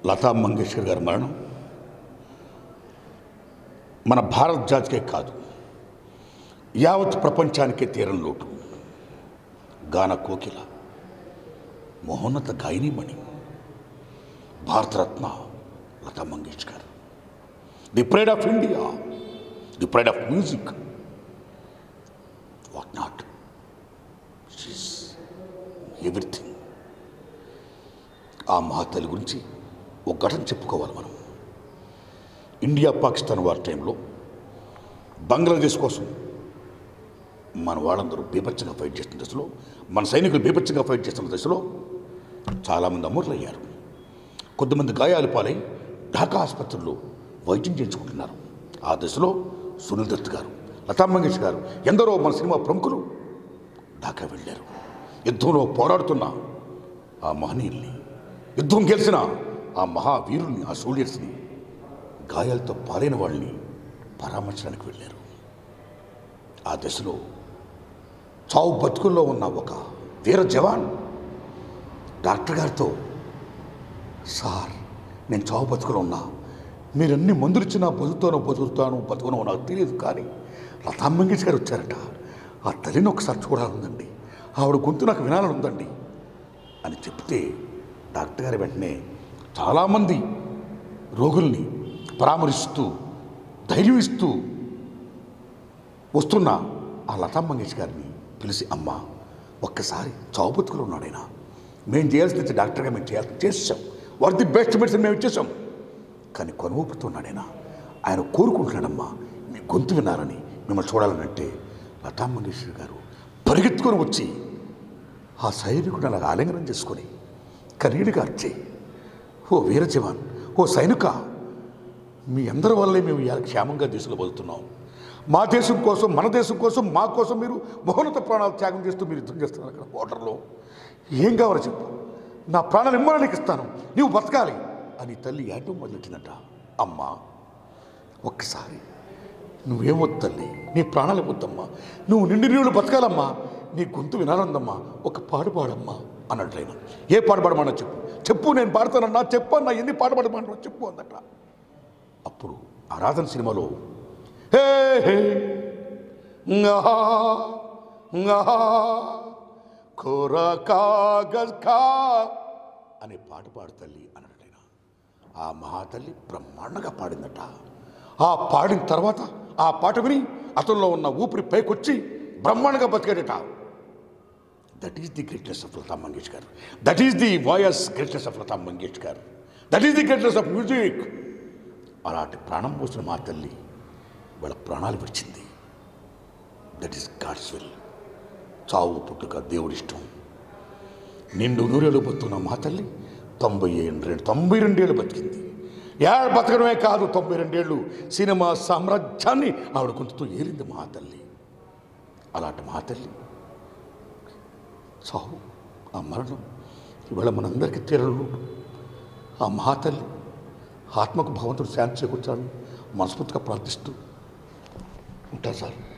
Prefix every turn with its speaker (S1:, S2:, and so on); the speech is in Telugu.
S1: లతా మంగేష్కర్ గారి మరణం మన భారత జాతికే కాదు యావత్ ప్రపంచానికే తీరం లోటు గాన కోకిల మహోన్నత గాయనీమణి Bharat Ratna Lata Mangeshkar the pride of India the pride of music what not she's everything ఆ మహాతల్లి గురించి ఒక ఘటన చెప్పుకోవాలి మనం ఇండియా పాకిస్తాన్ వార్ టైంలో బంగ్లాదేశ్ కోసం మన వాళ్ళందరూ బీభత్సంగా ఫైట్ చేస్తున్న దశలో మన సైనికులు బీభత్సంగా ఫైట్ చేస్తున్న దశలో చాలామంది అమరులయ్యారు కొద్దిమంది గాయాలు పాలై ఢాకా ఆసుపత్రుల్లో వైద్యం చేయించుకుంటున్నారు ఆ దశలో సునీల్ దత్ గారు లతా మంగేష్ గారు ఎందరో మన సినిమా ప్రముఖులు ఢాకా వెళ్ళారు యుద్ధంలో పోరాడుతున్న ఆ మహనీయుల్ని యుద్ధం గెలిచిన ఆ మహావీరుల్ని ఆ సోల్జర్స్ని గాయాలతో పాలైన వాళ్ళని పరామర్శడానికి వెళ్ళారు ఆ దశలో చావు బతుకుల్లో ఉన్న ఒక వీర జవాన్ డాక్టర్ గారితో సార్ నేను చావు బతుకులో ఉన్నా మీరు ఎన్ని మందులు ఇచ్చినా బతుకుతానో బతుకుతాను బతుకునో నాకు తెలియదు కానీ లతా మంగేష్ గారు వచ్చారట ఆ తల్లిని ఒకసారి చూడాలందండి ఆవిడ గొంతు నాకు వినాలని ఉందండి అని చెప్తే డాక్టర్ గారు వెంటనే చాలామంది రోగుల్ని పరామర్శిస్తూ ధైర్యం ఇస్తూ వస్తున్న ఆ లతా మంగేష్ గారిని పిలిచి అమ్మ ఒక్కసారి చావు బతుకులు ఉన్నాడైనా మేము చేయాల్సింది డాక్టర్గా మేము చేయాల్సి చేసాం వాట్ ది బెస్ట్ మెడిసిన్ మేము ఇచ్చేసాం కానీ కొనుగుతున్నాడైనా ఆయన కోరుకుంటున్నాడమ్మా మీ గొంతు వినాలని మిమ్మల్ని చూడాలని అంటే లతా మంగేశ్వర్ గారు పరిగెత్తుకొని వచ్చి ఆ సైనికుడు అలా ఆలింగనం చేసుకొని కన్నీడు గార్చి ఓ వీర జవాన్ ఓ సైనిక మీ అందరి వల్లే మేము ఇవాళ క్షేమంగా దేశంలో బతుకుతున్నాం మా దేశం కోసం మన దేశం కోసం మా కోసం మీరు మహోన్నత ప్రాణాలు త్యాగం చేస్తూ మీరు యుద్ధం చేస్తున్నారు అక్కడ బోర్డర్లో ఏం కావాలో చెప్పు నా ప్రాణాలు ఇమ్మడానికి ఇస్తాను నీవు బతకాలి అని తల్లి ఏటం మొదలెట్టినట్ట అమ్మా ఒక్కసారి నువ్వేమొద్దు తల్లి నీ ప్రాణాలు వద్దమ్మా నువ్వు నిండి నీళ్ళు బతకాలమ్మా నీ గొంతు వినాలందమ్మా ఒక పాడు పాడమ్మా అన్నట్టు ఆయన ఏ పాట పాడమన్నా చెప్పు చెప్పు నేను పాడతానన్నా చెప్పు అన్నా ఎన్ని పాట పాడమన్నా చెప్పు అందట అప్పుడు ఆరాధన సినిమాలో హే హే ngहा ngहा కోరా కాగజ్ కా అనే పాట పాడు తల్లి అన్నాడు ఆయన ఆ మహాతల్లి బ్రహ్మాండంగా పాడిందట ఆ పాడిన తర్వాత ఆ పాట విని అతనిలో ఉన్న ఊపిరి పైకొచ్చి బ్రహ్మాండంగా బతికాడట that is the greatness of Lata Mangeshkar that is the voice greatness of Lata Mangeshkar that is the greatness of music అలాంటి ప్రాణం పోసిన మా తల్లి వాళ్ళ ప్రాణాలు విడిచింది దట్ ఈస్ గాడ్స్ విల్ చావు పుట్టుక దేవుడిష్టం నిండు నూరేళ్ళు బతుకున్న మా తల్లి తొంభై ఏడు రెండు తొంభై రెండేళ్ళు బతికింది ఏడు బతకడమే కాదు తొంభై రెండేళ్ళు సినిమా సామ్రాజ్యాన్ని ఆవిడ గొంతుతో ఏలింది మా తల్లి అలాంటి మా తల్లి చావు ఆ మరణం ఇవాళ మనందరికీ తీరలు ఆ మహాతల్లి ఆత్మకు భగవంతుడు శాంతి చేకూర్చాలని మనస్ఫూర్తిగా ప్రార్థిస్తూ ఉంటారు సార్